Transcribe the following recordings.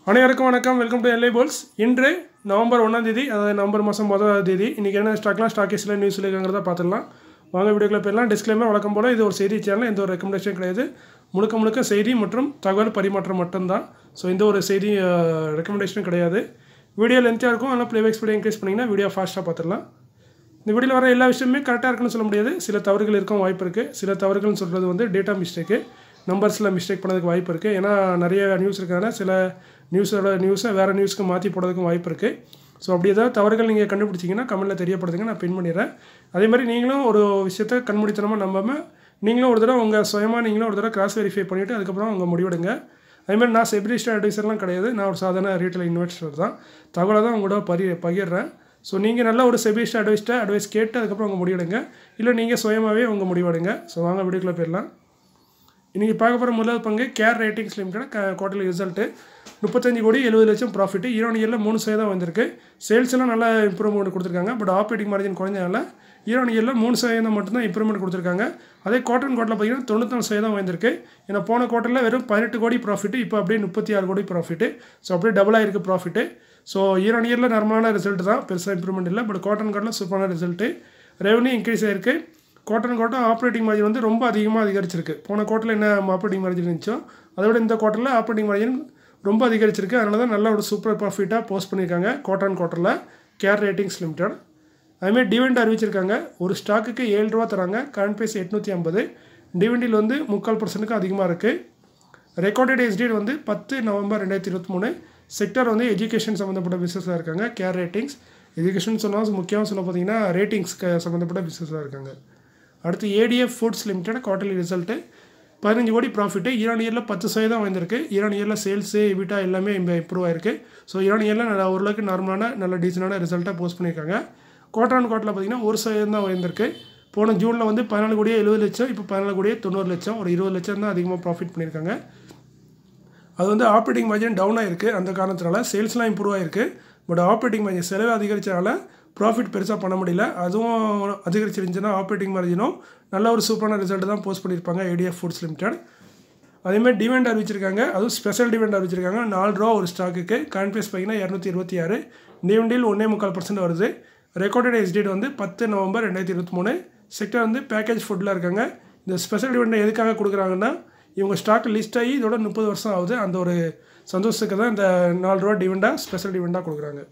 அனைவருக்கும் வணக்கம் welcome to LI polls இன்று நவம்பர் ஒன்றாம் தேதி அதாவது நவம்பர் மாதம் முதல் தேதி இன்றைக்கி என்ன ஸ்டாக்லாம் ஸ்டாக்கேஸில் நியூஸ் இருக்காங்கிறத பார்த்துடலாம் வாங்க வீடியோக்குள்ள போயிடலாம் டிஸ்க்ளைமர் வழக்கம் போல் இது ஒரு செய்தி சேனல் எந்த ஒரு ரெக்கமெண்டேஷன் கிடையாது முழுக்க முழுக்க செய்தி மற்றும் தகவல் பரிமாற்றம் மட்டும்தான் ஸோ இந்த ஒரு செய்தி ரெக்கமெண்டேஷனும் கிடையாது வீடியோ லென்த்தாக இருக்கும் ஆனால் ப்ளேபேக் ஸ்பீடை இன்க்ரீஸ் பண்ணிங்கன்னா வீடியோ ஃபாஸ்ட்டாக பார்த்துடலாம் இந்த வீடியோவில் வர எல்லா விஷயமே கரெக்டாக இருக்குன்னு சொல்ல முடியாது சில தவறுகள் இருக்கும் வாய்ப்பு இருக்குது சில தவறுகள்னு சொல்கிறது வந்து டேட்டா மிஸ்டேக்கு நம்பர்ஸில் மிஸ்டேக் பண்ணதுக்கு வாய்ப்பு இருக்குது ஏன்னா நிறைய நியூஸ் இருக்கிறதுனால சில நியூஸோட நியூஸை வேறு நியூஸ்க்கு மாற்றி போடுறதுக்கும் வாய்ப்பு இருக்குது ஸோ அப்படி ஏதாவது தவறுகள் நீங்கள் கண்டுபிடிச்சிங்கன்னா கமெண்ட்டில் தெரியப்படுத்துங்க நான் பின் பண்ணிடுறேன் அதே மாதிரி நீங்களும் ஒரு விஷயத்தை கண்மூடித்தனமாக நம்பாமல் நீங்களும் ஒரு தடவை உங்கள் சுயமாக நீங்களும் ஒரு தடவை கிராஸ் வெரிஃபை பண்ணிவிட்டு அதுக்கப்புறம் உங்கள் முடிவெடுங்க அதேமாதிரி நான் செபிலிஸ்ட் அட்வைசர்லாம் கிடையாது நான் ஒரு சாதாரண ரீட்டைல் இன்வெஸ்டர் தான் தகவலை தான் உங்களோட பரி பகிர்றேன் ஸோ நீங்கள் நல்ல ஒரு செபிலிஸ்ட் அட்வைஸ்ட்டை அட்வைஸ் கேட்டு அதுக்கப்புறம் உங்கள் முடிவெடுங்க இல்லை நீங்கள் சுயமாகவே உங்கள் முடிவெடுங்க ஸோ வாங்க வீடியோக்குள்ளே போயிடலாம் இன்றைக்கி பார்க்க போகிற முதல் பங்கு care ratings limited quarterly result முப்பத்தஞ்சு கோடி எழுபது லட்சம் ப்ராஃபிட் ஈரோடு இயரில் மூணு சதவீதம் வந்திருக்கு சேல்ஸ் எல்லாம் நல்லா இம்ப்ரூவ்மெண்ட் கொடுத்துருக்காங்க பட் ஆப்ரேட்டிங் மார்ஜின் குறைஞ்சனால ஈரோடு இயரில் மூணு சதவீதம் மட்டும்தான் இம்ப்ரூவ்மெண்ட் கொடுத்துருக்காங்க அதே குவார்டர் குவார்ட்டில் பார்த்தீங்கன்னா தொண்ணூத்தொன்று சதவீதம் வந்திருக்கு ஏன்னா போன குவார்ட்டரில் வெறும் பதினெட்டு கோடி ப்ராஃபிட் இப்போ அப்படியே முப்பத்தி ஆறு கோடி ப்ராஃபிட் ஸோ அப்படியே டபுள் ஆயிருக்கு ப்ராஃபிட்டு ஸோ ஈரோடு இயரில் நார்மலான ரிசல்ட் தான் பெருசாக இம்ப்ரூவ்மெண்ட் இல்லை பட் குவார்டர் குவார்ட்டில் சூப்பரான ரிசல்ட்டு ரெவன்யூ இன்க்ரீஸ் ஆயிருக்கு குவார்டர் குவார்ட்டர் ஆப்ரேட்டிங் மார்ஜின் வந்து ரொம்ப அதிகமாக அதிகரிச்சிருக்கு போன குவார்ட்டரில் என்ன ஆப்ரேட்டிங் மார்ஜின் இருந்துச்சோ அதை விட இந்த குவார்ட்டரில் ஆப்ரேட்டிங் மார்ஜின் ரொம்ப அதிகரிச்சிருக்கு அதனால தான் நல்ல ஒரு சூப்பர் ப்ராஃபிட்டாக போஸ்ட் பண்ணியிருக்காங்க குவார்டர் அண்ட் குவார்ட்டரில் கேர் ரேட்டிங்ஸ் லிமிடெட் அதுமாதிரி டிவிடெண்ட் அறிவிச்சிருக்காங்க ஒரு ஸ்டாக்குக்கு ஏழு ரூபா தராங்க கரண்ட் ப்ரைஸ் எட்நூற்றி ஐம்பது டிவிண்டில் வந்து முக்கால் பர்சன்ட்டுக்கு அதிகமாக இருக்குது ரெக்கார்டட் எஸ்டேட் வந்து பத்து நவம்பர் ரெண்டாயிரத்தி இருபத்தி மூணு செக்டர் வந்து எஜுகேஷன் சம்மந்தப்பட்ட பிஸ்னஸாக இருக்காங்க கேர் ரேட்டிங்ஸ் எஜுகேஷன் சொன்னால் முக்கியமாக சொல்ல பார்த்தீங்கன்னா ரேட்டிங்ஸ்க்கு சம்மந்தப்பட்ட பிஸ்னஸாக இருக்காங்க அடுத்து ADF foods limited quarterly result பதினஞ்சு கோடி ப்ராஃபிட்டு ஈரான் இயரில் பத்து சதவீதம் வந்திருக்கு ஈரான் இயரில் சேல்ஸு எபிட்டா எல்லாமே இம்ப்ரூவ் ஆயிருக்கு ஸோ ஈரான் இயரில் நல்ல ஓரளவுக்கு நார்மலான நல்ல டீசனான ரிசல்ட்டாக போஸ்ட் பண்ணியிருக்காங்க குவார்டர் அண்ட் குவார்ட்டரில் பார்த்தீங்கன்னா ஒரு சதவீதம் தான் வந்திருக்கு போன ஜூனில் வந்து பதினாலு கோடியே எழுபது லட்சம் இப்போ பதினாலு கோடியே தொண்ணூறு லட்சம் ஒரு இருபது லட்சம் தான் அதிகமாக ப்ராஃபிட் பண்ணியிருக்காங்க அது வந்து ஆப்ரேட்டிங் மார்ஜின் டவுன் ஆயிருக்கு அந்த காரணத்தினால சேல்ஸ்லாம் இம்ப்ரூவ் ஆயிருக்கு பட் ஆப்ரேட்டிங் மார்ஜின் செலவு அதிகரித்தனால ப்ராஃபிட் பெருசாக பண்ண முடியல அதுவும் அதிகரிச்சிருந்துச்சுன்னா ஆப்ரேட்டிங் மார்ஜினும் நல்ல ஒரு சூப்பரான ரிசல்ட் தான் போஸ்ட் பண்ணியிருப்பாங்க ஏடிஎஃப் ஃபுட்ஸ் லிமிடெட் அதேமாதிரி டிவெண்ட் அறிவிச்சிருக்காங்க அதுவும் ஸ்பெஷல் டிவெண்ட் அறிவிச்சிருக்காங்க நாலு ரூபா ஒரு ஸ்டாக்குக்கு கரண்ட் ப்ரைஸ் பார்த்தீங்கன்னா இரநூத்தி இருபத்தி ஆறு டிவெண்டில் ஒன்றே முக்கால் பர்சன்ட் வருது ரெக்கார்டட் எஸ்டேட் வந்து பத்து நவம்பர் ரெண்டாயிரத்தி இருபத்தி மூணு செக்டர் வந்து பேக்கேஜ் ஃபுட்டில் இருக்காங்க இந்த ஸ்பெஷல் டிவெண்ட் எதுக்காக கொடுக்குறாங்கன்னா இவங்க ஸ்டாக் லிஸ்ட் ஆகி இதோட முப்பது வருஷம் ஆகுது அந்த ஒரு சந்தோஷத்துக்கு தான் இந்த நாலு ரூபா டிவெண்டாக ஸ்பெஷல் டிவெண்டாக கொடுக்குறாங்க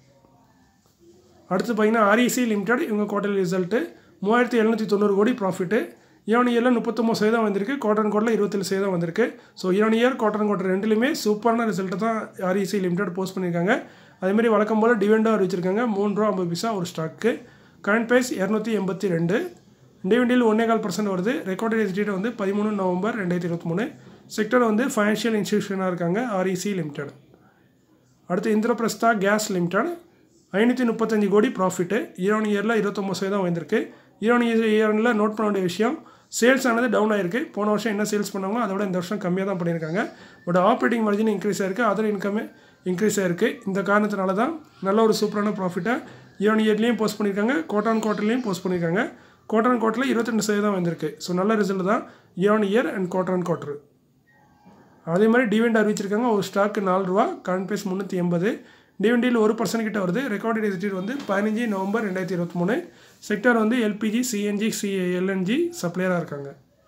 அடுத்து பார்த்தீங்கன்னா ஆர்இசி லிமிடெட் இவங்க குவார்டர் ரிசல்ட்டு மூவாயிரத்தி எழுநூற்றி தொண்ணூறு கோடி ப்ராஃபிட்டு ஈரான் இயரில் முப்பத்தொம்பது சதவீதம் வந்திருக்கு குவார்டர் கோட்டில் இருபத்தேழு சதவீதம் வந்திருக்கு so year on year quarter quarter ரெண்டுலையுமே சூப்பரான ரிசல்ட்டை தான் ஆர்இசி லிமிடெட் போஸ்ட் பண்ணியிருக்காங்க அதேமாதிரி வழக்கம் போல் டிவெண்டாக அறிவிச்சிருக்காங்க மூணு ரூபா ஐம்பது பைசா ஒரு ஸ்டாக்கு கரண்ட் ப்ரைஸ் இரநூத்தி எண்பத்தி ரெண்டு டிவிண்டில் ஒன்றே கால் பர்சன்ட் வருது ரெக்கார்டட் எஸ்டேட் வந்து பதிமூணு நவம்பர் ரெண்டாயிரத்தி இருபத்தி மூணு செக்டர் வந்து ஃபைனான்ஷியல் இன்ஸ்டியூஷனாக இருக்காங்க ஆர்இசி லிமிடெட் அடுத்து இந்திரபிரஸ்தா கேஸ் லிமிடெட் ஐநூற்றி முப்பத்தஞ்சு கோடி ப்ராஃபிட்டு ஈரான் இயரில் இருபத்தொம்பது சதவீதம் வந்திருக்கு ஈரான் இயரில் நோட் பண்ண வேண்டிய விஷயம் சேல்ஸ் ஆனது டவுன் ஆயிருக்கு போன வருஷம் என்ன சேல்ஸ் பண்ணாங்களோ அதை விட இந்த வருஷம் கம்மியாக தான் பண்ணியிருக்காங்க பட் ஆப்ரேட்டிங் மார்ஜின் இன்க்ரீஸ் ஆயிருக்கு அதர் இன்கமே இன்க்ரீஸ் ஆயிருக்கு இந்த காரணத்தினால தான் நல்ல ஒரு சூப்பரான ப்ராஃபிட்டை ஈரான் இயர்லேயும் போஸ்ட் பண்ணியிருக்காங்க கோட்டான் குவார்ட்டர்லேயும் போஸ்ட் பண்ணியிருக்காங்க கோட்டான் குவார்ட்டரில் இருபத்தெண்டு சதவீதம் வந்திருக்கு ஸோ நல்ல ரிசல்ட் தான் year on year and quarter on quarter அதே மாதிரி டிவெண்ட் அறிவிச்சிருக்காங்க ஒரு ஸ்டாக்கு நாலு ரூபா கரண்ட் ப்ரைஸ் முந்நூற்றி எண்பது டிவெண்டியில் ஒரு பர்சன்ட் கிட்ட வருது ரெக்கார்டட் எஸ்டேட் வந்து பதினஞ்சு நவம்பர் ரெண்டாயிரத்தி இருபத்தி மூணு செக்டர் வந்து எல்பிஜி சிஎன்ஜி சி எல்என்ஜி சப்ளையராக இருக்காங்க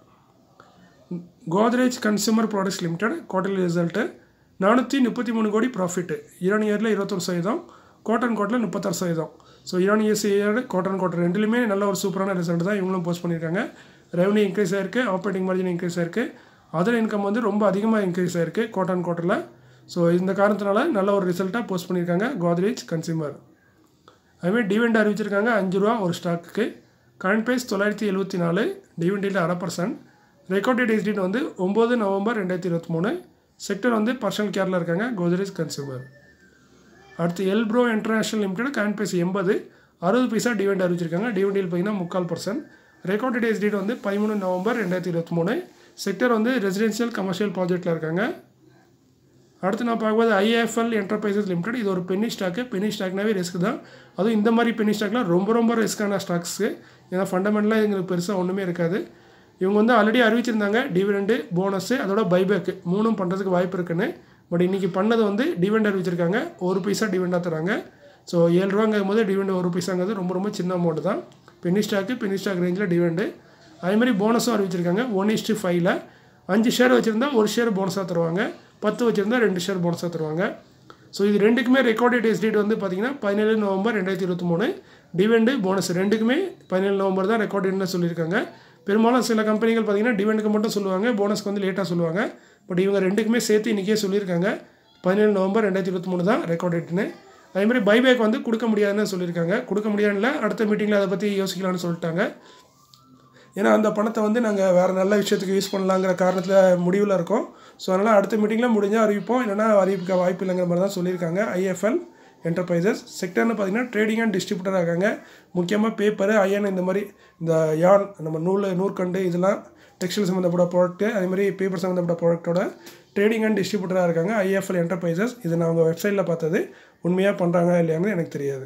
Godrej consumer products limited quarterly result நானூற்றி முப்பத்தி மூணு கோடி ப்ராஃபிட்டு ஈரான் இயரில் இருபத்தொரு சதவீதம் கோட்டன் கோட்டில் முப்பத்தாறு சதவீதம் so year on years year quarter on quarter ரெண்டுலையுமே நல்ல ஒரு சூப்பரான ரிசல்ட் தான் இவங்களும் போஸ்ட் பண்ணியிருக்காங்க ரெவன்யூ இன்க்ரீஸ் ஆயிருக்கு ஆப்ரேட்டிங் மார்ஜின் இன்க்ரீஸ் ஆயிருக்கு அதர் இன்கம் வந்து ரொம்ப அதிகமாக இன்க்ரீஸ் ஆயிருக்கு கோட்டன் கோட்டரில் ஸோ இந்த காரணத்தினால நல்ல ஒரு ரிசல்ட்டாக போஸ்ட் பண்ணியிருக்காங்க கோத்ரேஜ் கன்சியூமர் அதுமாதிரி டிவெண்ட் அறிவிச்சிருக்காங்க அஞ்சு ரூபா ஒரு ஸ்டாக்குக்கு கரண்ட் ப்ரைஸ் தொள்ளாயிரத்தி எழுபத்தி நாலு டிவெண்டில் அரை பர்சன்ட் ரெக்கார்டட் எஸ்டேட் வந்து ஒம்பது நவம்பர் ரெண்டாயிரத்தி இருபத்தி மூணு செக்டர் வந்து பர்சனல் கேரில் இருக்காங்க கோத்ரேஜ் கன்சியூமர் அடுத்து Elpro international limited current price எண்பது அறுபது பைசா டிவெண்ட் அறிவிச்சிருக்காங்க டிவெண்டில் பார்த்தீங்கன்னா முக்கால் பர்சன்ட் ரெக்கார்டட் எஸ்டேட் வந்து பதிமூணு நவம்பர் ரெண்டாயிரத்தி இருபத்தி மூணு செக்டர் வந்து ரெசிடென்ஷியல் கமர்ஷியல் ப்ராஜெக்ட்டில் இருக்காங்க அடுத்து நான் பார்க்கும்போது ஐஎஃப்எல் என்டர்பிரைசஸ் லிமிடெட் இது ஒரு பென்னி ஸ்டாக்கு பென்னி ஸ்டாக்னாவே ரிஸ்க் தான் அதுவும் இந்த மாதிரி பென்னி ஸ்டாக்லாம் ரொம்ப ரொம்ப ரிஸ்க்கான ஸ்டாக்ஸு ஏன்னா ஃபண்டமெண்டலாக எங்களுக்கு பெருசாக ஒன்றுமே இருக்காது இவங்க வந்து ஆல்ரெடி அறிவிச்சிருந்தாங்க டிவிடெண்டு போனஸு அதோட பைபேக்கு மூணும் பண்ணுறதுக்கு வாய்ப்பு இருக்குன்னு பட் இன்றைக்கி பண்ணது வந்து டிவெண்ட் அறிவிச்சிருக்காங்க ஒரு பைசா டிவெண்டாக தராங்க ஸோ ஏழு ரூபாங்கும் போது டிவெண்ட் ஒரு பைசாங்கிறது ரொம்ப ரொம்ப சின்ன அமௌண்ட் தான் பென்னி ஸ்டாக்கு பென்னி ஸ்டாக் ரேஞ்சில் டிவெண்டு அதேமாதிரி போனஸும் அறிவிச்சிருக்காங்க ஒன் இஸ்ட்டு ஃபைவ்ல அஞ்சு ஷேர் வச்சுருந்தா ஒரு ஷேர் போனஸாக தருவாங்க பத்து வச்சுருந்தா ரெண்டு ஷேர் போனஸாக தருவாங்க ஸோ இது ரெண்டுக்குமே ரெக்கார்டட் டேஸ் டேட் வந்து பார்த்திங்கன்னா பதினேழு நவம்பர் ரெண்டாயிரத்தி இருபத்தி மூணு டிவெண்டு போனஸ் ரெண்டுக்குமே பதினேழு நவம்பர் தான் ரெக்கார்டட்னு சொல்லியிருக்காங்க பெரும்பாலும் சில கம்பெனிகள் பார்த்திங்கன்னா டிவெண்டுக்கு மட்டும் சொல்லுவாங்க போனஸ்க்கு வந்து லேட்டாக சொல்லுவாங்க பட் இவங்க ரெண்டுக்குமே சேர்த்து இன்றைக்கே சொல்லியிருக்காங்க பதினேழு நவம்பர் ரெண்டாயிரத்தி இருபத்தி மூணு தான் ரெக்கார்ட் டேட்னு அதேமாதிரி பைபேக் வந்து கொடுக்க முடியாதுன்னு சொல்லியிருக்காங்க கொடுக்க முடியாதுல அடுத்த மீட்டிங்கில் அதை பற்றி யோசிக்கலாம்னு சொல்லிட்டாங்க ஏன்னா அந்த பணத்தை வந்து நாங்கள் வேறு நல்ல விஷயத்துக்கு யூஸ் பண்ணலாங்கிற காரணத்தில் முடிவில் இருக்கோம் ஸோ அதனால் அடுத்த மீட்டிங்கில் முடிஞ்சால் அறிவிப்போம் இல்லைனா அறிவிக்க வாய்ப்பு இல்லைங்கிற மாதிரி தான் சொல்லியிருக்காங்க ஐஎஃப்எல் என்டர்பிரைசஸ் செக்டர்னு பார்த்தீங்கன்னா ட்ரேடிங் அண்ட் டிஸ்ட்ரிபியூட்டராக இருக்காங்க முக்கியமாக பேப்பரு அயன் இந்த மாதிரி இந்த யான் நம்ம நூல் நூற்கண்டு இதெல்லாம் டெக்ஸ்டைல் சம்மந்தப்பட்ட ப்ராடக்ட்டு அதே மாதிரி பேப்பர் சம்மந்தப்பட்ட ப்ராடக்ட்டோட ட்ரேடிங் அண்ட் டிஸ்ட்ரிபியூட்டராக இருக்காங்க ஐஎஃப்எல் என்டர்பிரைசஸ் இது நான் அவங்க வெப்சைட்டில் பார்த்தது உண்மையாக பண்ணுறாங்க இல்லையான்னு எனக்கு தெரியாது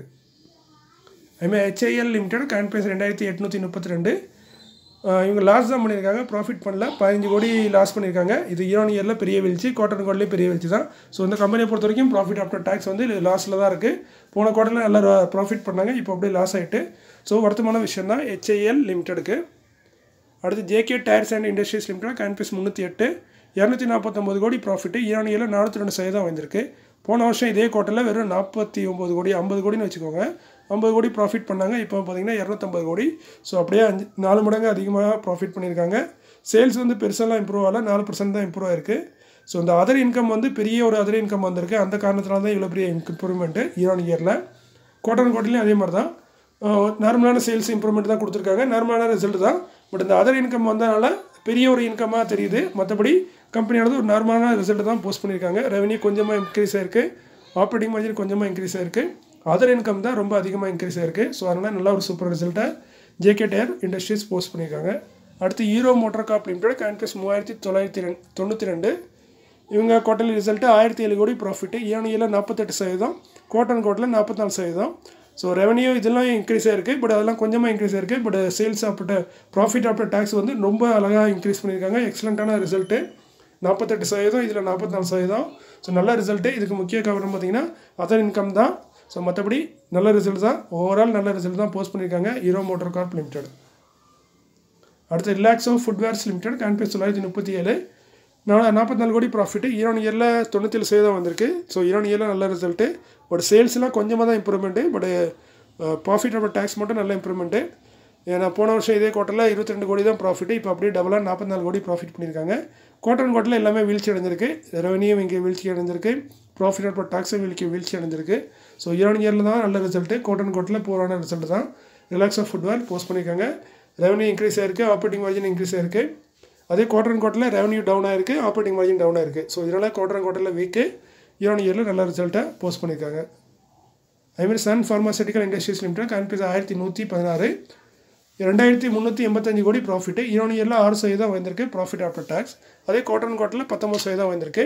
அதுமாதிரி ஹெச்ஐஎல் லிமிடெட் கான்பேஸ் ரெண்டாயிரத்தி எட்நூற்றி முப்பத்தி ரெண்டு இவங்க லாஸ் தான் பண்ணியிருக்காங்க ப்ராஃபிட் பண்ணல பதினஞ்சு கோடி லாஸ் பண்ணியிருக்காங்க இது ஈரான் இயரில் பெரிய வீழ்ச்சி குவார்டர் கோட்லேயே பெரிய வீழ்ச்சி தான் ஸோ இந்த கம்பெனியை பொறுத்த வரைக்கும் ப்ராஃபிட் ஆஃப்டர் டேக்ஸ் வந்து லாஸில் தான் இருக்குது போன குவார்டரில் நல்லா ப்ராஃபிட் பண்ணாங்க இப்போ அப்படியே லாஸ் ஆகிட்டு ஸோ வருத்தமான விஷயம் தான் ஹெச்ஐஎல் லிமிட்டெடுக்கு அடுத்து JK tyres and industries limited கான்பீஸ் முந்நூற்றி எட்டு இரநூத்தி நாற்பத்தொம்பது கோடி ப்ராஃபிட்டு ஈரான் இயரில் நானூற்றி ரெண்டு சதவீதம் வந்திருக்கு போன வருஷம் இதே குவார்ட்டரில் வெறும் நாற்பத்தி ஒம்பது கோடி ஐம்பது கோடின்னு வச்சுக்கோங்க ஐம்பது கோடி ப்ராஃபிட் பண்ணாங்க இப்போ பார்த்தீங்கன்னா இரநூத்தம்பது கோடி ஸோ அப்படியே அஞ்சு நாலு மடங்கு அதிகமாக ப்ராஃபிட் பண்ணியிருக்காங்க சேல்ஸ் வந்து பெருசாலாம் இம்ப்ரூவ் ஆகல நாலு பர்சன்ட் தான் இம்ப்ரூவ் ஆயிருக்கு ஸோ இந்த அதர் இன்கம் வந்து பெரிய ஒரு அதர் இன்கம் வந்திருக்கு அந்த காரணத்தினால தான் இவ்வளோ பெரிய இம்ப்ரூவ்மெண்ட்டு ஈரான் இயரில் குவார்டர் குவார்டர்லையும் அதே மாதிரி தான் நார்மலான சேல்ஸ் இம்ப்ரூவ்மெண்ட் தான் கொடுத்துருக்காங்க நார்மலான ரிசல்ட் தான் பட் இந்த அதர் இன்கம் வந்தனால பெரிய ஒரு இன்கமாக தெரியுது மற்றபடி கம்பெனியானது ஒரு நார்மலான ரிசல்ட் தான் போஸ்ட் பண்ணியிருக்காங்க ரெவன்யூ கொஞ்சமாக இன்க்ரீஸ் ஆயிருக்கு ஆப்ரேட்டிங் மார்ஜின் கொஞ்சமாக இன்க்ரீஸ் ஆயிருக்கு அதர் இன்கம் தான் ரொம்ப அதிகமாக இன்க்ரீஸ் ஆயிருக்கு ஸோ அதனால் நல்ல ஒரு சூப்பர் ரிசல்ட்டை ஜேகே டயர் இண்டஸ்ட்ரீஸ் போஸ்ட் பண்ணியிருக்காங்க அடுத்து ஹீரோ மோட்டர் காப் லிமிடெட் கான்பிஎஸ் மூவாயிரத்தி தொள்ளாயிரத்தி ரெண்டு தொண்ணூற்றி ரெண்டு இவங்க குவார்டர்லி ரிசல்ட்டு ஆயிரத்தி ஏழு கோடி ப்ராஃபிட்டு ஏனியில் நாற்பத்தெட்டு சதவீதம் குவார்டர் கோட்டில் நாற்பத்தாலு சதவீதம் ஸோ ரெவன்யூ இதெல்லாம் இன்க்ரீஸ் ஆயிருக்கு பட் அதெல்லாம் கொஞ்சமாக இன்க்ரீஸ் ஆயிருக்கு but sales after profit after tax வந்து ரொம்ப அழகாக இன்க்ரீஸ் பண்ணியிருக்காங்க எக்ஸலண்ட்டான ரிசல்ட்டு நாற்பத்தெட்டு சதவீதம் இதில் நாற்பத்தாலு சதவீதம் ஸோ நல்ல ரிசல்ட்டு இதுக்கு முக்கிய காரணம் பார்த்தீங்கன்னா அதர் இன்கம் தான் ஸோ மற்றபடி நல்ல ரிசல்ட் தான் ஓவரால் நல்ல ரிசல்ட் தான் போஸ்ட் பண்ணியிருக்காங்க ஹீரோ மோட்டர் கார்ப் லிமிடெட் அடுத்து ரிலாக்ஸோ ஃபுட்வேர்ஸ் லிமிடெட் கான்பேஸ் தொள்ளாயிரத்தி முப்பத்தி ஏழு நான் நாற்பத்தி நாலு கோடி ப்ராஃபிட்டு ஈரான் இயரில் தொண்ணூத்தேழு சதவீதம் வந்திருக்கு ஸோ ஈரான் இயரில் நல்ல ரிசல்ட்டு பட் சேல்ஸ்லாம் கொஞ்சமாக தான் improvement but profit of tax மட்டும் நல்ல இம்ப்ரூவ்மெண்ட்டு ஏன்னா போன வருஷம் இதே குவார்ட்டரில் இருபத்தி ரெண்டு கோடி தான் ப்ராஃபிட்டு இப்போ அப்படியே டபுளாக நாற்பத்தி நாலு கோடி ப்ராஃபிட் பண்ணியிருக்காங்க குவார்டர் குவார்ட்டரில் எல்லாமே வீழ்ச்சி அடைஞ்சிருக்கு ரெவன்யூ இங்கே வீழ்ச்சி அடைஞ்சிருக்கு ப்ராஃபிட் ஆஃப் டேக்ஸும் வீழ்ச்சி வீழ்ச்சி அடைஞ்சிருக்கு ஸோ ஈரான் இயரில் தான் நல்ல ரிசல்ட்டு குவார்டர் குவார்ட்டரில் போரான ரிசல்ட் தான் ரிலாக்ஸ் ஆஃப் ஃபுட்வேர் போஸ்ட் பண்ணியிருக்காங்க ரெவன்யூ இன்க்ரீஸ் ஆயிருக்கு ஆப்ரேட்டிங் மார்ஜின் இன்க்ரீஸ் ஆயிருக்கு அதே குவார்டர் குவார்ட்டரில் ரெவன்யூ டவுன் ஆயிருக்கு ஆப்ரேட்டிங் மார்ஜின் டவுன் ஆயிருக்கு ஸோ இதனால் குவார்டர் குவார்ட்டரில் வீக்கு ஈரான் இயரில் நல்ல ரிசல்ட்டை போஸ்ட் பண்ணியிருக்காங்க அதேமாதிரி சன் ஃபார்மாசூட்டிக்கல் இண்டஸ்ட்ரீஸ் லிமிடெட் கான்பீஸ் ஆயிரத்தி நூற்றி பதினாறு ரெண்டாயிரத்தி முந்நூற்றி எண்பத்தஞ்சு கோடி ப்ராஃபிட்டு ஈரான் இயரில் ஆறு சதவீதம் வந்திருக்கு ப்ராஃபிட் ஆஃப்டர் டேக்ஸ் அதே குவார்டர் குவார்ட்டரில் பத்தொம்பது சதவீதம் வந்திருக்கு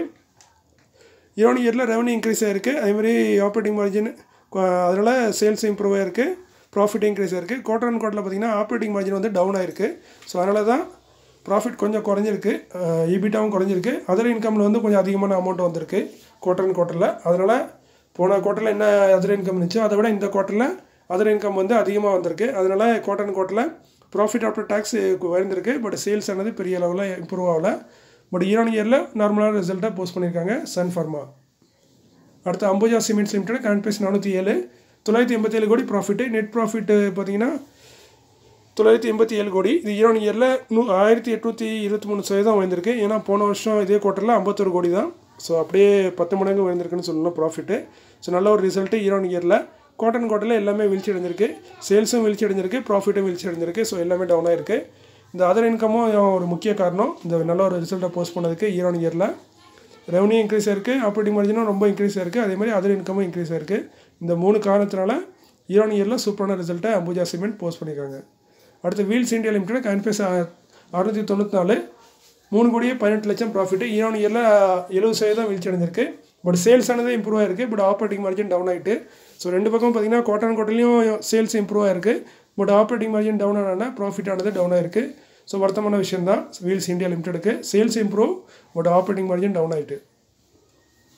ஈரான் இயரில் ரெவன்யூ இன்க்ரீஸ் ஆயிருக்கு அதேமாதிரி ஆப்ரேட்டிங் மார்ஜின் அதனால் சேல்ஸ் இம்ப்ரூவ் ஆயிருக்கு ப்ராஃபிட் இன்க்ரீஸ் ஆயிருக்கு குவார்டர் அண்ட் குவார்ட்டரில் பார்த்தீங்கன்னா ஆப்ரேட்டிங் மார்ஜின் வந்து டவுன் ஆயிருக்கு ஸோ அதனால தான் ப்ராஃபிட் கொஞ்சம் குறைஞ்சிருக்கு இபிட்டாவும் குறைஞ்சிருக்கு அதர் இன்கமில் வந்து கொஞ்சம் அதிகமான அமௌண்ட் வந்திருக்கு குவார்டர் அண்ட் குவார்ட்டரில் அதனால் போன குவார்ட்டரில் என்ன அதர் இன்கம் இருந்துச்சோ அதை விட இந்த குவார்ட்டரில் அதர் இன்கம் வந்து அதிகமாக வந்திருக்கு அதனால் குவார்டர் அண்ட் குவார்ட்டரில் ப்ராஃபிட் ஆஃப்டர் டேக்ஸ் உயர்ந்திருக்கு பட் சேல்ஸ் ஆனது பெரிய அளவில் இம்ப்ரூவ் ஆகலை பட் ஈரான் இயரில் நார்மலான ரிசல்ட்டாக போஸ்ட் பண்ணியிருக்காங்க சன் ஃபார்மா அடுத்து அம்புஜா சிமெண்ட்ஸ் லிமிடெட் கான்பேஸ் நானூற்றி ஏழு தொள்ளாயிரத்தி எண்பத்தேழு கோடி ப்ராஃபிட்டு நெட் ப்ராஃபிட்டு பார்த்தீங்கன்னா தொள்ளாயிரத்தி எண்பத்தி ஏழு கோடி இது ஈரான் இயரில் நூ ஆயிரத்தி எட்நூற்றி இருபத்தி மூணு சதவீதம் வந்திருக்கு ஏன்னா போன வருஷம் இதே குவார்ட்டரில் ஐம்பத்தொரு கோடி தான் ஸோ அப்படியே பத்து மடங்கு வந்திருக்குன்னு சொல்லணும் ப்ராஃபிட்டு ஸோ நல்ல ஒரு ரிசல்ட்டு ஈரான் இயரில் குவார்டன் குவார்ட்டரில் எல்லாமே வீழ்ச்சி அடைஞ்சிருக்கு சேல்ஸும் வீழ்ச்சி அடைஞ்சிருக்கு ப்ராஃபிட்டும் வீழ்ச்சி அடைஞ்சிருக்கு ஸோ எல்லாமே டவுன் ஆயிருக்கு இந்த அதர் இன்கமும் ஒரு முக்கிய காரணம் இந்த நல்ல ஒரு ரிசல்ட்டை போஸ்ட் பண்ணதுக்கு ஈரான் இயரில் ரெவன்யூ இன்க்ரீஸ் ஆயிருக்கு ஆப்ரேட்டிங் மார்ஜினும் ரொம்ப இன்க்ரீஸ் ஆயிருக்கு அதே மாதிரி அதர் இன்கமும் இன்க்ரீஸ் ஆயிருக்கு இந்த மூணு காரணத்தினால ஈரான் இயரில் சூப்பரான ரிசல்ட்டை அம்புஜா சிமெண்ட் போஸ்ட் பண்ணியிருக்காங்க அடுத்து வீல்ஸ் இந்தியா லிமிடெட் கான்ஃபேஸ் அறுநூற்றி தொண்ணூற்றி நாலு மூணு கோடியே பதினெட்டு லட்சம் ப்ராஃபிட்டு ஈரான் இயரில் எழுபது சதவீதம் வீழ்ச்சி அடைஞ்சிருக்கு பட் சேல்ஸ் ஆனது இம்ப்ரூவ் ஆயிருக்கு பட் ஆப்ரேட்டிங் மார்ஜின் டவுன் ஆகிட்டு ஸோ ரெண்டு பக்கம் பார்த்தீங்கன்னா குவார்டர் குவார்ட்டர்லையும் சேல்ஸ் இம்ப்ரூவ் ஆயிருக்கு பட் ஆப்ரேட்டிங் மார்ஜின் டவுன் ஆனா ப்ராஃபிட் ஆனது டவுன் ஆயிருக்கு ஸோ வருத்தமான விஷயம் தான் வீல்ஸ் இந்தியா லிமிடெடுக்கு sales improve but operating margin down ஆகிட்டு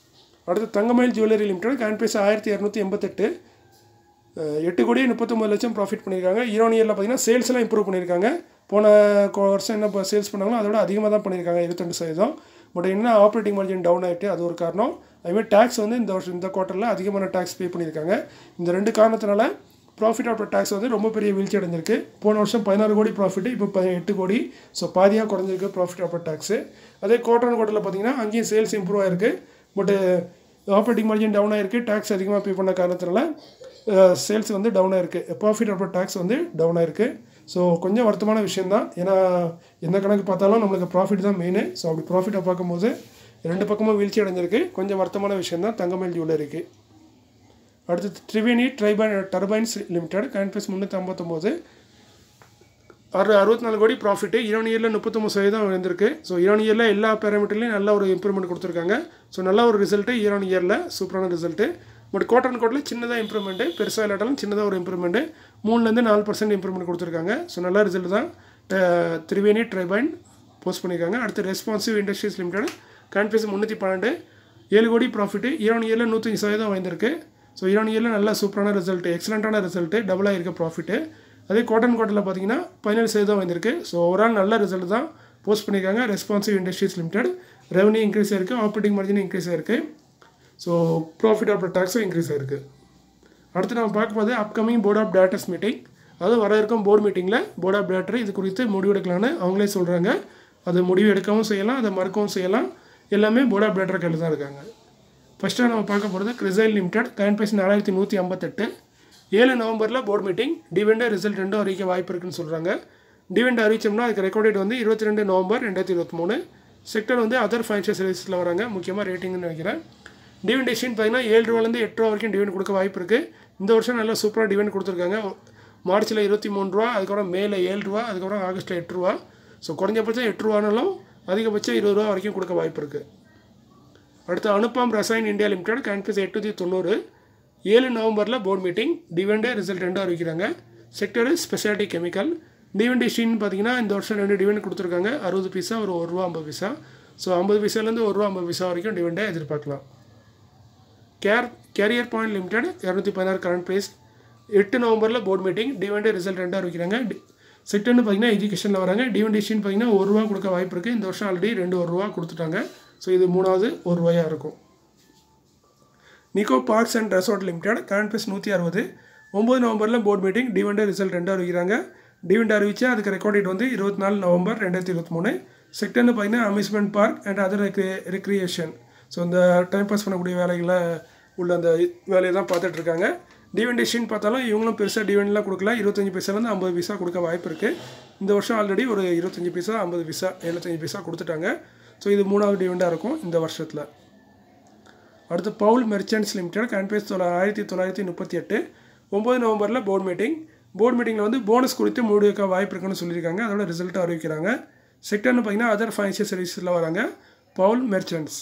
அடுத்து தங்கமயில் ஜுவல்லரி லிமிடெட் கான்பேஸ் ஆயிரத்தி இரநூத்தி எண்பத்தெட்டு அஹ் எட்டு கோடி முப்பத்தொம்பது லட்சம் ப்ராஃபிட் பண்ணியிருக்காங்க ஈரோன் இயரில் பார்த்தீங்கன்னா சேல்ஸ்லாம் இம்ப்ரூவ் பண்ணியிருக்காங்க போன கொ- வருஷம் என்ன சேல்ஸ் பண்ணாங்களோ அதோட அதிகமாக தான் பண்ணியிருக்காங்க இருபத்தெண்டு சதவீதம் பட் என்ன ஆப்ரேட்டிங் மார்ஜின் டவுன் ஆகிட்டு அது ஒரு காரணம் அதுமாதிரி டேக்ஸ் வந்து இந்த வருஷம் இந்த குவார்ட்டரில் அதிகமான டேக்ஸ் பே பண்ணியிருக்காங்க இந்த ரெண்டு காரணத்தினால ப்ராஃபிட் ஆஃப்டர் டேக்ஸ் வந்து ரொம்ப பெரிய வீழ்ச்சி அடைஞ்சிருக்கு போன வருஷம் பதினாறு கோடி ப்ராஃபிட் இப்போ ப எட்டு கோடி ஸோ பாதியாக குறைஞ்சிருக்கு ப்ராஃபிட் ஆஃப்டர் டேக்ஸு அதே குவார்டர் அண்ட் குவார்ட்டரில் பார்த்தீங்கன்னா அங்கேயும் சேல்ஸ் இம்ப்ரூவ் ஆயிருக்கு பட்டு ஆப்ரேட்டிங் மார்ஜின் டவுன் ஆயிருக்கு டேக்ஸ் அதிகமாக பே பண்ண காரணத்தினால சேல்ஸ் வந்து டவுன் ஆயிருக்கு ப்ராஃபிட் ஆஃப்டர் டேக்ஸ் வந்து டவுன் ஆயிருக்கு ஸோ கொஞ்சம் வருத்தமான விஷயந்தான் ஏன்னா எந்த கணக்கு பார்த்தாலும் நம்மளுக்கு ப்ராஃபிட் தான் மெயின் ஸோ அப்படி ப்ராஃபிட்டை பார்க்கும்போது ரெண்டு பக்கமும் வீழ்ச்சி அடைஞ்சிருக்கு கொஞ்சம் வருத்தமான விஷயந்தான் தங்கமேல் ஜுவல்லரிக்கு அடுத்து த்ரிவேணி ட்ரைபன் டர்பைன்ஸ் லிமிடெட் கேன்பஸ் முந்நூற்றி ஐம்பத்தொம்போது அறு அறுபத்தி நாலு கோடி ப்ராஃபிட்டு ஈரான் இயரில் முப்பத்தொம்பது சதவீதம் வந்திருக்கு ஸோ ஈரான் இயரில் எல்லா பேராமீட்டர்லையும் நல்ல ஒரு இம்ப்ரூவ்மெண்ட் கொடுத்துருக்காங்க ஸோ நல்ல ஒரு ரிசல்ட்டு ஈரான் இயரில் சூப்பரான ரிசல்ட்டு பட் கோட் அண்ட் கோட்டில் சின்னதாக இம்ப்ரூவ்மெண்ட்டு பெருசாக இல்லாட்டாலும் சின்னதாக ஒரு இம்ப்ரூவ்மெண்ட்டு மூணுலேருந்து நாலு பர்சன்ட் இம்ப்ரூவ்மெண்ட் கொடுத்துருக்காங்க ஸோ நல்ல ரிசல்ட் தான் ட- திரிவேணி ட்ரைபைன் போஸ்ட் பண்ணியிருக்காங்க அடுத்து ரெஸ்பான்சிவ் இண்டஸ்ட்ரீஸ் லிமிடெட் கான்ஃபேஸ் முந்நூற்றி பன்னெண்டு ஏழு கோடி ப்ராஃபிட்டு ஈரான் இயரில் நூற்றி சதவீதம் வந்திருக்கு ஸோ ஈரான் இயரில் நல்ல சூப்பரான ரிசல்ட் எக்ஸலண்ட்டான ரிசல்ட்டு டபுளாக இருக்க ப்ராஃபிட்டு அதே கோட்டன் கோட்டில் பார்த்தீங்கன்னா பதினேழு சதவீதம் வந்திருக்கு ஸோ ஓவரால் நல்ல ரிசல்ட் தான் போஸ்ட் பண்ணியிருக்காங்க responsive industries limited revenue increase ஆயிருக்கு ஆப்ரேட்டிங் மார்ஜின் இன்க்ரீஸ் ஆயிருக்கு ஸோ ப்ராஃபிட் ஆஃப்டர் டேக்ஸும் இன்க்ரீஸ் ஆயிருக்கு அடுத்து நம்ம பார்க்கும்போது upcoming board of directors meeting அதாவது வர இருக்கும் போர்டு மீட்டிங்கில் போர்ட் ஆஃப் டேரக்டர் இது குறித்து முடிவு எடுக்கலான்னு அவங்களே சொல்கிறாங்க அது முடிவு எடுக்கவும் செய்யலாம் அதை மறுக்கவும் செய்யலாம் எல்லாமே போர்ட் ஆஃப் டேரக்டர் கையில் தான் இருக்காங்க ஃபஸ்ட்டாக நம்ம பார்க்க போகிறது கிரிசைல் லிமிடெட் கரண்ட் பிரைஸ் நாலாயிரத்தி நூற்றி ஐம்பத்தெட்டு ஏழு நவம்பரில் போர்டு மீட்டிங் டிவெண்ட் ரிசல்ட் ரெண்டும் அறிவிக்க வாய்ப்பு இருக்குன்னு சொல்கிறாங்க டிவெண்ட் அறிவிச்சோம்னா அதுக்கு ரெக்கார்டேட் வந்து இருபத்தி ரெண்டு நவம்பர் ரெண்டாயிரத்தி இருபத்தி மூணு செக்டர் வந்து அதர் ஃபைனான்ஷியல் சர்வீஸில் வராங்க முக்கியமாக ரேட்டிங்னு நினைக்கிறேன் டிவெண்ட் டெசிஷன் பார்த்தீங்கன்னா ஏழு ரூபாலேருந்து எட்டு ரூபா வரைக்கும் டிவெண்ட் கொடுக்க வாய்ப்பு இருக்குது இந்த வருஷம் நல்லா சூப்பராக டிவெண்ட் கொடுத்துருக்காங்க மார்ச்சில் இருபத்தி மூணு ரூபா அதுக்கப்புறம் மேல ஏழு ரூபா அதுக்கப்புறம் ஆகஸ்ட்டில் எட்டு ரூபா ஸோ குறைஞ்சபட்சம் எட்டு ரூபானாலும் அதிகபட்சம் இருபது ரூபா வரைக்கும் கொடுக்க வாய்ப்பு இருக்குது அடுத்து அனுப்பாம் ரசாயன் இந்தியா லிமிடெட் கேன்பஸ் எட்நூற்றி தொண்ணூறு ஏழு நவம்பரில் போர்டு மீட்டிங் டிவெண்டு ரிசல்ட் ரெண்டும் அறிவிக்கிறாங்க செக்டர் ஸ்பெஷாலிட்டி கெமிக்கல் டிவெண்ட் இஷ்யூன்னு பார்த்தீங்கன்னா இந்த வருஷம் ரெண்டு டிவெண்ட் கொடுத்துருக்காங்க அறுபது பைசா ஒரு ஒரு ரூபா ஐம்பது பைசா ஸோ ஐம்பது பைசாலேருந்து ஒரு ரூபா ஐம்பது பைசா வரைக்கும் டிவெண்டை எதிர்பார்க்கலாம் கேர் கேரியர் பாயிண்ட் லிமிடெட் இரநூத்தி பதினாறு கரண்ட் ப்ரைஸ் எட்டு நவம்பரில் போர்டு மீட்டிங் டிவெண்ட் ரிசல்ட் ரெண்டாக அறிவிக்கிறாங்க செக்டர்னு பார்த்தீங்கன்னா எஜுகேஷனில் வராங்க டிவெண்ட் இஷ்யூன்னு பார்த்தீங்கன்னா ஒரு ரூபா கொடுக்க வாய்ப்பு இருக்குது இந்த வருஷம் ஆல்ரெடி ரெண்டு ஒரு ரூபா கொடுத்துட்டாங்க ஸோ இது மூணாவது ஒரு ரூபாயாக இருக்கும் Nicco parks and resort limited current price நூற்றி அறுபது ஒம்பது நவம்பரில் போர்டு மீட்டிங் டிவெண்ட் ரிசல்ட் ரெண்டாக அறிவிக்கிறாங்க டிவெண்ட் அறிவிச்சு அதுக்கு ரெக்கார்ட் டேட் வந்து இருபத்தி நாலு நவம்பர் ரெண்டாயிரத்தி இருபத்தி மூணு செக்டர்னு பார்த்தீங்கன்னா amusement park and other recreation so இந்த டைம் பாஸ் பண்ணக்கூடிய வேலைகளை உள்ள அந்த வேலையை தான் பார்த்துட்டு இருக்காங்க டிவெண்ட் டிசிஷன் பார்த்தாலும் இவங்களும் பெருசாக டிவெண்ட்லாம் கொடுக்கல இருபத்தஞ்சி பைசாலேருந்து ஐம்பது பைசா கொடுக்க வாய்ப்பு இருக்குது இந்த வருஷம் ஆல்ரெடி ஒரு இருபத்தஞ்சி பைசா ஐம்பது பைசா எழுபத்தஞ்சி பைசா கொடுத்துட்டாங்க ஸோ இது மூணாவது டிவெண்டாக இருக்கும் இந்த வருஷத்தில் அடுத்து பவுல் மெர்ச்சன்ட்ஸ் லிமிடெட் கன்பேஸ் தொள்ள ஆயிரத்தி தொள்ளாயிரத்தி முப்பத்தி எட்டு ஒம்பது நவம்பரில் போர்டு மீட்டிங் போர்டு மீட்டிங்கில் வந்து போனஸ் குறித்து முடிவு வைக்க வாய்ப்பு இருக்குன்னு சொல்லியிருக்காங்க அதோட ரிசல்ட்டை அறிவிக்கிறாங்க செக்டர்னு பார்த்தீங்கன்னா அதர் ஃபைனான்ஷியல் சர்வீஸில் வராங்க பவுல் மெர்ச்சன்ட்ஸ்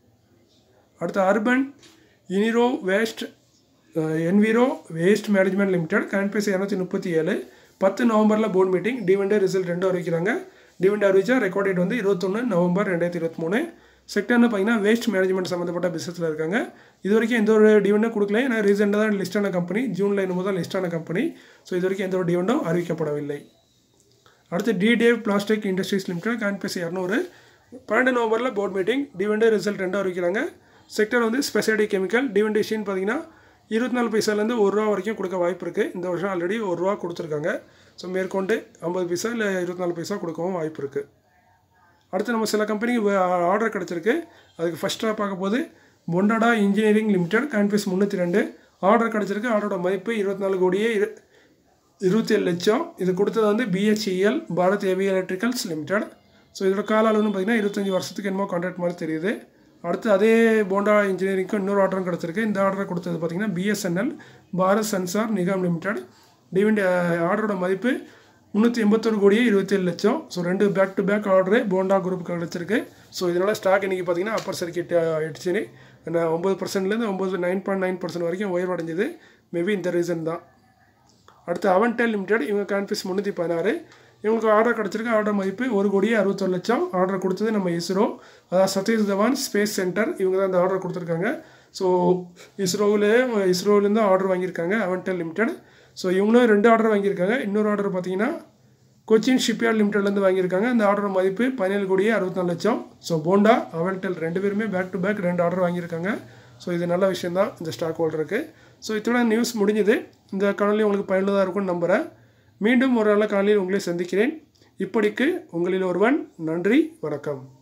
அடுத்து அர்பன் யூனிரோ waste enviro waste management limited current பேஸ் இரநூத்தி முப்பத்தி ஏழு பத்து நவம்பரில் போர்டு மீட்டிங் டிவெண்டர் ரிசல்ட் ரெண்டும் அறிவிக்கிறாங்க டிவெண்ட் அறிவிச்சா ரெக்கார்ட் டேட் வந்து இருபத்தொன்று நவம்பர் ரெண்டாயிரத்தி இருபத்தி மூணு செக்டர்னு பார்த்தீங்கன்னா வேஸ்ட் மேனேஜ்மெண்ட் சம்மந்தப்பட்ட பிஸ்னஸில் இருக்காங்க இது வரைக்கும் எந்த ஒரு டிவெண்டும் கொடுக்கல ஏன்னா ரீசெண்டாக தான் லிஸ்டான கம்பெனி ஜூனில் என்னமோ தான் லிஸ்டான கம்பெனி ஸோ இது வரைக்கும் எந்த ஒரு டிவெண்டும் அறிவிக்கப்படவில்லை அடுத்து டிடேவ் பிளாஸ்டிக் இண்டஸ்ட்ரீஸ் லிமிடெட் கான்பேஸ் இரநூறு பன்னெண்டு நவம்பரில் போர்டு மீட்டிங் டிவெண்டர் ரிசல்ட் ரெண்டும் அறிவிக்கிறாங்க செக்டர் வந்து ஸ்பெஷாலிட்டி கெமிக்கல் டிவெண்டேஷன் பார்த்தீங்கன்னா இருபத்தி நாலு பைசாலேருந்து ஒரு ரூபா வரைக்கும் கொடுக்க வாய்ப்பு இருக்குது இந்த வருஷம் ஆல்ரெடி ஒரு ரூபா கொடுத்துருக்காங்க ஸோ மேற்கொண்டு ஐம்பது பைசா இல்லை இருபத்தி நாலு பைசா கொடுக்கவும் வாய்ப்பு இருக்குது அடுத்து நம்ம சில கம்பெனிக்கு ஆர்டர் கிடச்சிருக்கு அதுக்கு ஃபஸ்ட்டாக பார்க்க போது பொண்டாடா இன்ஜினியரிங் லிமிடெட் கான்பீஸ் முந்நூற்றி ரெண்டு ஆர்டர் கிடச்சிருக்கு ஆர்டரோட மதிப்பு இருபத்தி நாலு கோடியே இரு இருபத்தி ஏழு லட்சம் இது கொடுத்தது வந்து BHEL Bharat heavy electricals limited so இதோட கால அளவுன்னு பார்த்தீங்கன்னா இருபத்தஞ்சி வருஷத்துக்கு என்னமோ கான்ட்ராக்ட் மாதிரி தெரியுது அடுத்து அதே போண்டா இன்ஜினியரிங்க்கு இன்னொரு ஆர்டரும் கிடச்சிருக்கு இந்த ஆர்டர் கொடுத்தது பார்த்தீங்கன்னா பிஎஸ்என்எல் பாரத் சென்சார் நிகாம் லிமிடெட் டிவிண்ட் ஆர்டரோட மதிப்பு முந்நூற்றி எண்பத்தொரு கோடியே இருபத்தேழு லட்சம் ஸோ ரெண்டு back to back order Bondada குரூப்புக்கு கிடச்சிருக்கு ஸோ இதனால் ஸ்டாக் இன்றைக்கி பார்த்தீங்கன்னா அப்பர் சர்க்கிட் ஆயிடுச்சுன்னு ஒம்பது பர்சன்ட்லேருந்து ஒம்பது நைன் பாயிண்ட் நைன் பர்சன்ட் வரைக்கும் உயர்வடைஞ்சது மேபி இந்த ரீசன் தான் அடுத்து அவன்டெல் லிமிடெட் இவங்க கான்ஃபிஸ் முந்நூற்றி பதினாறு இவங்களுக்கு ஆர்டர் கிடச்சிருக்கு ஆர்டர் மதிப்பு ஒரு கோடியே அறுபத்தொரு லட்சம் ஆர்டர் கொடுத்தது நம்ம இஸ்ரோ அதாவது சதீஷ் தவான் ஸ்பேஸ் சென்டர் இவங்க தான் இந்த ஆர்டர் கொடுத்துருக்காங்க ஸோ இஸ்ரோவில் இஸ்ரோவிலேருந்து ஆர்டர் வாங்கியிருக்காங்க அவன்டெல் லிமிடெட் ஸோ இவங்களும் ரெண்டு ஆர்டர் வாங்கியிருக்காங்க இன்னொரு ஆர்டர் பார்த்தீங்கன்னா கொச்சின் ஷிப்யார்ட் லிமிடெட்லேருந்து வாங்கியிருக்காங்க அந்த ஆர்டர் மதிப்பு பதினேழு கோடியே அறுபத்தாலு லட்சம் ஸோ போண்டா அவன்டெல் ரெண்டு பேருமே பேக் டு பேக் ரெண்டு ஆர்டர் வாங்கியிருக்காங்க ஸோ இது நல்ல விஷயம் தான் இந்த ஸ்டாக் ஹோல்டருக்கு ஸோ இத்துடன் நியூஸ் முடிஞ்சது இந்த காணொலி உங்களுக்கு பயனுள்ளதாக இருக்கும்னு நம்புகிறேன் மீண்டும் ஒரு நல்ல காணொலியில் உங்களை சந்திக்கிறேன் இப்படிக்கு உங்களில் ஒருவன் நன்றி வணக்கம்